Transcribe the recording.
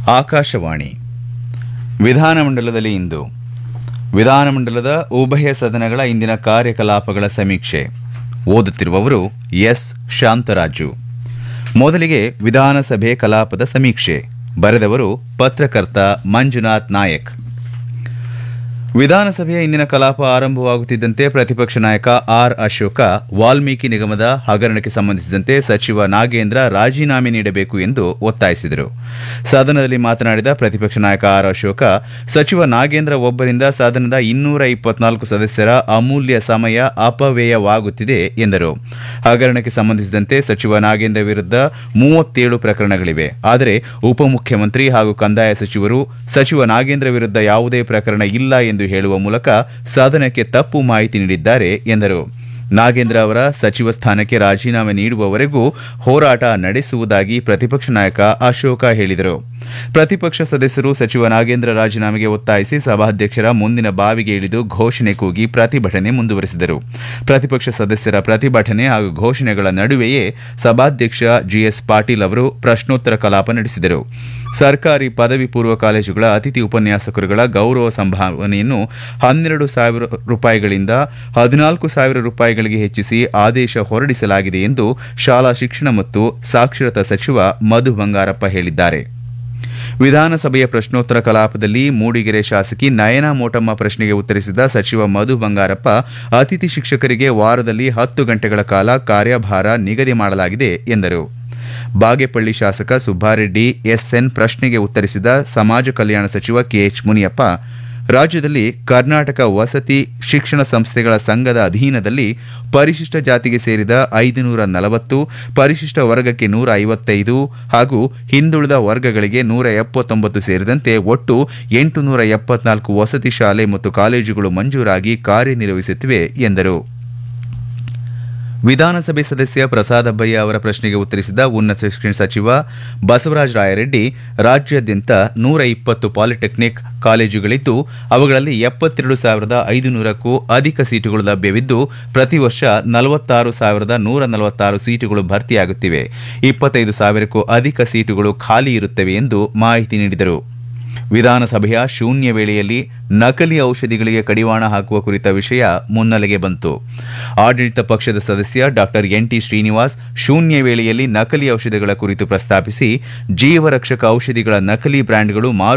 ಆಕಾಶವಾಣಿ ವಿಧಾನಮಂಡಲದಲ್ಲಿ ಇಂದು ವಿಧಾನಮಂಡಲದ ಉಭಯ ಸದನಗಳ ಇಂದಿನ ಕಾರ್ಯಕಲಾಪಗಳ ಸಮೀಕ್ಷೆ ಓದುತ್ತಿರುವವರು ಎಸ್ ಶಾಂತರಾಜು ಮೊದಲಿಗೆ ವಿಧಾನಸಭೆ ಕಲಾಪದ ಸಮೀಕ್ಷೆ ಬರೆದವರು ಪತ್ರಕರ್ತ ಮಂಜುನಾಥ್ ನಾಯಕ್ ವಿಧಾನಸಭೆಯ ಇಂದಿನ ಕಲಾಪ ಆರಂಭವಾಗುತ್ತಿದ್ದಂತೆ ಪ್ರತಿಪಕ್ಷ ನಾಯಕ ಆರ್ ಅಶೋಕ ವಾಲ್ಮೀಕಿ ನಿಗಮದ ಹಗರಣಕ್ಕೆ ಸಂಬಂಧಿಸಿದಂತೆ ಸಚಿವ ನಾಗೇಂದ್ರ ರಾಜೀನಾಮೆ ನೀಡಬೇಕು ಎಂದು ಒತ್ತಾಯಿಸಿದರು ಸದನದಲ್ಲಿ ಮಾತನಾಡಿದ ಪ್ರತಿಪಕ್ಷ ನಾಯಕ ಆರ್ ಅಶೋಕ ಸಚಿವ ನಾಗೇಂದ್ರ ಒಬ್ಬರಿಂದ ಸದನದ ಇನ್ನೂರ ಇಪ್ಪತ್ನಾಲ್ಕು ಸದಸ್ಯರ ಅಮೂಲ್ಯ ಸಮಯ ಅಪವ್ಯಯವಾಗುತ್ತಿದೆ ಎಂದರು ಹಗರಣಕ್ಕೆ ಸಂಬಂಧಿಸಿದಂತೆ ಸಚಿವ ನಾಗೇಂದ್ರ ವಿರುದ್ಧ ಮೂವತ್ತೇಳು ಪ್ರಕರಣಗಳಿವೆ ಆದರೆ ಉಪಮುಖ್ಯಮಂತ್ರಿ ಹಾಗೂ ಕಂದಾಯ ಸಚಿವರು ಸಚಿವ ನಾಗೇಂದ್ರ ವಿರುದ್ಧ ಯಾವುದೇ ಪ್ರಕರಣ ಇಲ್ಲ ಎಂದು ಹೇಳುವ ಮೂಲಕ ಸದನಕ್ಕೆ ತಪ್ಪು ಮಾಹಿತಿ ನೀಡಿದ್ದಾರೆ ಎಂದರು ನಾಗೇಂದ್ರ ಅವರ ಸಚಿವ ಸ್ಥಾನಕ್ಕೆ ರಾಜೀನಾಮೆ ನೀಡುವವರೆಗೂ ಹೋರಾಟ ನಡೆಸುವುದಾಗಿ ಪ್ರತಿಪಕ್ಷ ನಾಯಕ ಅಶೋಕ ಹೇಳಿದರು ಪ್ರತಿಪಕ್ಷ ಸದಸ್ಯರು ಸಚಿವ ನಾಗೇಂದ್ರ ರಾಜೀನಾಮೆಗೆ ಒತ್ತಾಯಿಸಿ ಸಭಾಧ್ಯಕ್ಷರ ಮುಂದಿನ ಬಾವಿಗೆ ಇಳಿದು ಘೋಷಣೆ ಕೂಗಿ ಪ್ರತಿಭಟನೆ ಮುಂದುವರೆಸಿದರು ಪ್ರತಿಪಕ್ಷ ಸದಸ್ಯರ ಪ್ರತಿಭಟನೆ ಹಾಗೂ ಘೋಷಣೆಗಳ ನಡುವೆಯೇ ಸಭಾಧ್ಯಕ್ಷ ಜಿಎಸ್ ಪಾಟೀಲ್ ಅವರು ಪ್ರಶ್ನೋತ್ತರ ಕಲಾಪ ನಡೆಸಿದರು ಸರ್ಕಾರಿ ಪದವಿ ಪೂರ್ವ ಕಾಲೇಜುಗಳ ಅತಿಥಿ ಉಪನ್ಯಾಸಕರುಗಳ ಗೌರವ ಸಂಭಾವನೆಯನ್ನು ಹನ್ನೆರಡು ಸಾವಿರ ರೂಪಾಯಿಗಳಿಂದ ಹದಿನಾಲ್ಕು ಸಾವಿರ ರೂಪಾಯಿಗಳಿಗೆ ಹೆಚ್ಚಿಸಿ ಆದೇಶ ಹೊರಡಿಸಲಾಗಿದೆ ಎಂದು ಶಾಲಾ ಶಿಕ್ಷಣ ಮತ್ತು ಸಾಕ್ಷರತಾ ಸಚಿವ ಮಧು ಬಂಗಾರಪ್ಪ ಹೇಳಿದ್ದಾರೆ ವಿಧಾನಸಭೆಯ ಪ್ರಶ್ನೋತ್ತರ ಕಲಾಪದಲ್ಲಿ ಮೂಡಿಗೆರೆ ಶಾಸಕಿ ನಯನಾ ಮೋಟಮ್ಮ ಪ್ರಶ್ನೆಗೆ ಉತ್ತರಿಸಿದ ಸಚಿವ ಮಧು ಬಂಗಾರಪ್ಪ ಅತಿಥಿ ಶಿಕ್ಷಕರಿಗೆ ವಾರದಲ್ಲಿ ಹತ್ತು ಗಂಟೆಗಳ ಕಾಲ ಕಾರ್ಯಭಾರ ನಿಗದಿ ಮಾಡಲಾಗಿದೆ ಎಂದರು ಬಾಗೇಪಳ್ಳಿ ಶಾಸಕ ಸುಬ್ಬಾರೆಡ್ಡಿ ಎಸ್ಎನ್ ಪ್ರಶ್ನೆಗೆ ಉತ್ತರಿಸಿದ ಸಮಾಜ ಕಲ್ಯಾಣ ಸಚಿವ ಕೆಎಚ್ ಮುನಿಯಪ್ಪ ರಾಜ್ಯದಲ್ಲಿ ಕರ್ನಾಟಕ ವಸತಿ ಶಿಕ್ಷಣ ಸಂಸ್ಥೆಗಳ ಸಂಘದ ಅಧೀನದಲ್ಲಿ ಪರಿಶಿಷ್ಟ ಜಾತಿಗೆ ಸೇರಿದ ಐದುನೂರ ನಲವತ್ತು ಪರಿಶಿಷ್ಟ ವರ್ಗಕ್ಕೆ ನೂರ ಐವತ್ತೈದು ಹಾಗೂ ಹಿಂದುಳಿದ ವರ್ಗಗಳಿಗೆ ನೂರ ಎಪ್ಪತ್ತೊಂಬತ್ತು ಸೇರಿದಂತೆ ಒಟ್ಟು ಎಂಟುನೂರ ಎಪ್ಪತ್ನಾಲ್ಕು ವಸತಿ ಶಾಲೆ ಮತ್ತು ಕಾಲೇಜುಗಳು ಮಂಜೂರಾಗಿ ಕಾರ್ಯನಿರ್ವಹಿಸುತ್ತಿವೆ ಎಂದರು ವಿಧಾನಸಭೆ ಸದಸ್ಯ ಪ್ರಸಾದಬ್ಬಯ್ಯ ಅವರ ಪ್ರಶ್ನೆಗೆ ಉತ್ತರಿಸಿದ ಉನ್ನತ ಶಿಕ್ಷಣ ಸಚಿವ ಬಸವರಾಜ ರಾಯರೆಡ್ಡಿ ರಾಜ್ಯಾದ್ಯಂತ ನೂರ ಇಪ್ಪತ್ತು ಪಾಲಿಟೆಕ್ನಿಕ್ ಕಾಲೇಜುಗಳಿದ್ದು ಅವುಗಳಲ್ಲಿ ಎಪ್ಪತ್ತೆರಡು ಸಾವಿರದ ಐದುನೂರಕ್ಕೂ ಅಧಿಕ ಸೀಟುಗಳು ಲಭ್ಯವಿದ್ದು ಪ್ರತಿ ವರ್ಷ ನಲವತ್ತಾರು ಸಾವಿರದ ನೂರ ನಲವತ್ತಾರು ಸೀಟುಗಳು ಭರ್ತಿಯಾಗುತ್ತಿವೆ ಇಪ್ಪತ್ತೈದು ಸಾವಿರಕ್ಕೂ ಅಧಿಕ ಸೀಟುಗಳು ಖಾಲಿ ಇರುತ್ತವೆ ಎಂದು ಮಾಹಿತಿ ನೀಡಿದರು ವಿಧಾನಸಭೆಯ ಶೂನ್ಯ ವೇಳೆಯಲ್ಲಿ ನಕಲಿ ಔಷಧಿಗಳಿಗೆ ಕಡಿವಾಣ ಹಾಕುವ ಕುರಿತ ವಿಷಯ ಮುನ್ನೆಲೆಗೆ ಬಂತು ಆಡಳಿತ ಪಕ್ಷದ ಸದಸ್ಯ ಡಾ ಎನ್ಟಿ ಶ್ರೀನಿವಾಸ್ ಶೂನ್ಯ ವೇಳೆಯಲ್ಲಿ ನಕಲಿ ಔಷಧಿಗಳ ಕುರಿತು ಪ್ರಸ್ತಾಪಿಸಿ ಜೀವರಕ್ಷಕ ಔಷಧಿಗಳ ನಕಲಿ ಬ್ರ್ಯಾಂಡ್ಗಳು